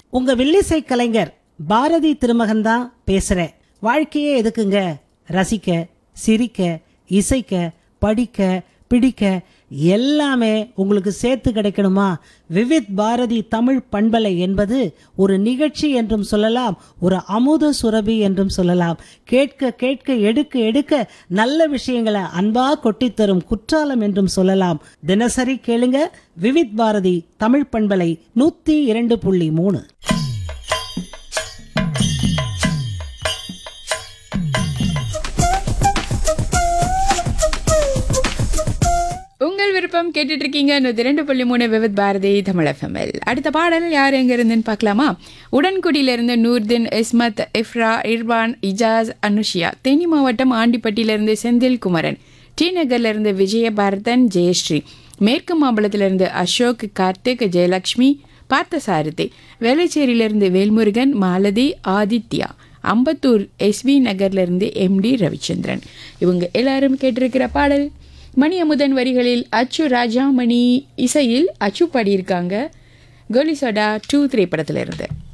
உங்க வில்லிசை கலைஞர் பாரதி திருமகன் தான் பேசுறேன் வாழ்க்கையே எதுக்குங்க ரசிக்க சிரிக்க இசைக்க படிக்க பிடிக்க எல்லாமே உங்களுக்கு சேர்த்து கிடைக்கணுமா விவித் பாரதி தமிழ் பண்பலை என்பது ஒரு நிகழ்ச்சி என்றும் சொல்லலாம் ஒரு அமுத சுரபி என்றும் சொல்லலாம் கேட்க கேட்க எடுக்க எடுக்க நல்ல விஷயங்களை அன்பா கொட்டித் தரும் குற்றாலம் என்றும் சொல்லலாம் தினசரி கேளுங்க விவித் பாரதி தமிழ் பண்பலை நூத்தி இரண்டு புள்ளி மூணு உங்கள் விருப்பம் கேட்டுட்டு இருக்கீங்க நூத்தி ரெண்டு புள்ளி மூணு விவித் பாரதி தமிழ் எஃப்எம்எல் அடுத்த பாடல் யார் எங்க இருந்துன்னு பார்க்கலாமா உடன்குடியிலிருந்து நூர்தின் இஸ்மத் இஃப்ரா இர்பான் இஜாஸ் அனுஷியா தேனி மாவட்டம் ஆண்டிப்பட்டியிலிருந்து செந்தில் குமரன் டி நகர்ல இருந்து விஜயபாரதன் ஜெயஸ்ரீ மேற்கு மாம்பலத்திலிருந்து அசோக் கார்த்திக் ஜெயலக்ஷ்மி பார்த்தசாரதி வேளச்சேரியிலிருந்து வேல்முருகன் மாலதி ஆதித்யா அம்பத்தூர் எஸ்வி நகர்ல இருந்து எம்டி ரவிச்சந்திரன் இவங்க எல்லாரும் கேட்டிருக்கிற பாடல் மணி அமுதன் வரிகளில் அச்சு ராஜாமணி இசையில் அச்சு பாடியிருக்காங்க கோலி சோடா டூ திரைப்படத்திலிருந்து